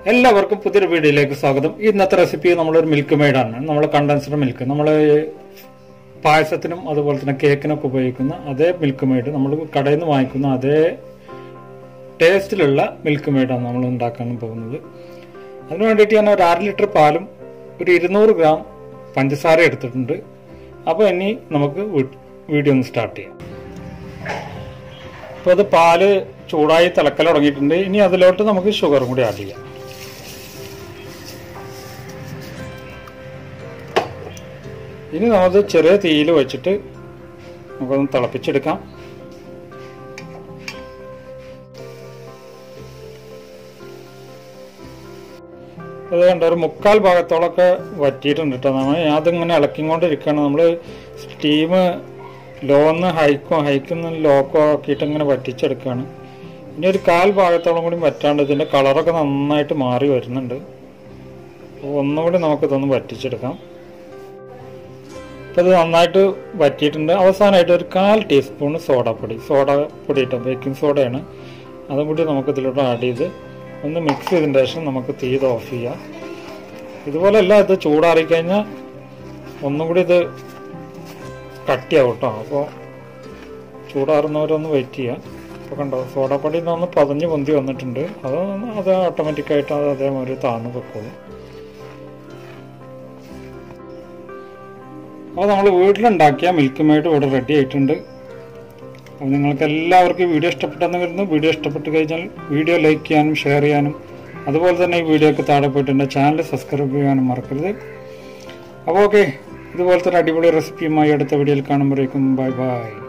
എല്ലാവർക്കും പുതിയൊരു വീഡിയോയിലേക്ക് സ്വാഗതം ഇന്നത്തെ റെസിപ്പി നമ്മളൊരു മിൽക്ക് മെയ്ഡാണ് നമ്മൾ കണ്ടൻസ്ഡ് മിൽക്ക് നമ്മൾ പായസത്തിനും അതുപോലെ തന്നെ കേക്കിനൊക്കെ ഉപയോഗിക്കുന്ന അതേ മിൽക്ക് മെയ്ഡ് നമ്മൾ കടയിൽ നിന്ന് വാങ്ങിക്കുന്ന അതേ ടേസ്റ്റിലുള്ള മിൽക്ക് മെയ്ഡാണ് നമ്മൾ ഉണ്ടാക്കാൻ പോകുന്നത് അതിന് വേണ്ടിയിട്ട് ഞാൻ ഒരു അര ലിറ്റർ പാലും ഒരു ഇരുന്നൂറ് ഗ്രാം പഞ്ചസാര എടുത്തിട്ടുണ്ട് അപ്പോൾ ഇനി നമുക്ക് വീ- വീഡിയോ ഒന്ന് സ്റ്റാർട്ട് ചെയ്യാം ഇപ്പോൾ അത് പാല് ചൂടായി തിളക്കൽ തുടങ്ങിയിട്ടുണ്ട് ഇനി അതിലോട്ട് നമുക്ക് ഷുഗറും കൂടി ആഡ് ചെയ്യാം ഇനി നമുക്ക് ചെറിയ തീയിൽ വെച്ചിട്ട് നമുക്കൊന്ന് തിളപ്പിച്ചെടുക്കാം അത് കണ്ട ഒരു മുക്കാൽ ഭാഗത്തോളൊക്കെ വറ്റിയിട്ടുണ്ട് കേട്ടോ നമ്മൾ അതിങ്ങനെ ഇളക്കിക്കൊണ്ടിരിക്കുകയാണ് നമ്മൾ സ്റ്റീം ലോന്ന് ഹൈക്കോ ഹൈക്കുന്ന ലോക്കോ ആക്കിയിട്ട് ഇങ്ങനെ വറ്റിച്ചെടുക്കുകയാണ് ഇനി ഒരു കാൽ ഭാഗത്തോളം കൂടി വറ്റാണ്ട് ഇതിൻ്റെ കളറൊക്കെ നന്നായിട്ട് മാറി വരുന്നുണ്ട് അപ്പോൾ ഒന്നുകൂടി നമുക്കിതൊന്ന് വറ്റിച്ചെടുക്കാം ഇപ്പോൾ ഇത് നന്നായിട്ട് വറ്റിയിട്ടുണ്ട് അവസാനമായിട്ട് ഒരു കാൽ ടീസ്പൂൺ സോഡാപ്പൊടി സോഡ പൊടി ഇട്ടോ ബേക്കിംഗ് സോഡയാണ് അതും കൂടി നമുക്ക് ഇതിലോട്ട് ആഡ് ചെയ്ത് ഒന്ന് മിക്സ് ചെയ്തതിന് ശേഷം നമുക്ക് തീ ഇത് ഓഫ് ചെയ്യാം ഇതുപോലെയല്ല ഇത് ചൂടാറി കഴിഞ്ഞാൽ ഒന്നും കൂടി ഇത് കട്ടിയാവും കേട്ടോ അപ്പോൾ ചൂടാറുന്നവരൊന്ന് വെയിറ്റ് ചെയ്യാം അപ്പോൾ കണ്ടോ സോഡാപ്പൊടി ഒന്ന് പതഞ്ഞ് പൊന്തി വന്നിട്ടുണ്ട് അത് അത് ഓട്ടോമാറ്റിക്കായിട്ട് അത് അതേമാതിരി താഴ്ന്നു വെക്കോളും അപ്പോൾ നമ്മൾ വീട്ടിലുണ്ടാക്കിയ മിൽക്ക് മെയ്ഡ് ഇവിടെ റെഡി ആയിട്ടുണ്ട് അപ്പോൾ നിങ്ങൾക്ക് എല്ലാവർക്കും വീഡിയോ ഇഷ്ടപ്പെട്ടെന്ന് വരുന്നു വീഡിയോ ഇഷ്ടപ്പെട്ട് കഴിഞ്ഞാൽ വീഡിയോ ലൈക്ക് ചെയ്യാനും ഷെയർ ചെയ്യാനും അതുപോലെ തന്നെ ഈ വീഡിയോക്ക് താഴെ പോയിട്ട് എൻ്റെ ചാനൽ സബ്സ്ക്രൈബ് ചെയ്യാനും മറക്കരുത് അപ്പോൾ ഓക്കെ ഇതുപോലത്തെ ഒരു അടിപൊളി റെസിപ്പിയുമായി അടുത്ത വീഡിയോയിൽ കാണുമ്പോഴേക്കും ബൈ ബൈ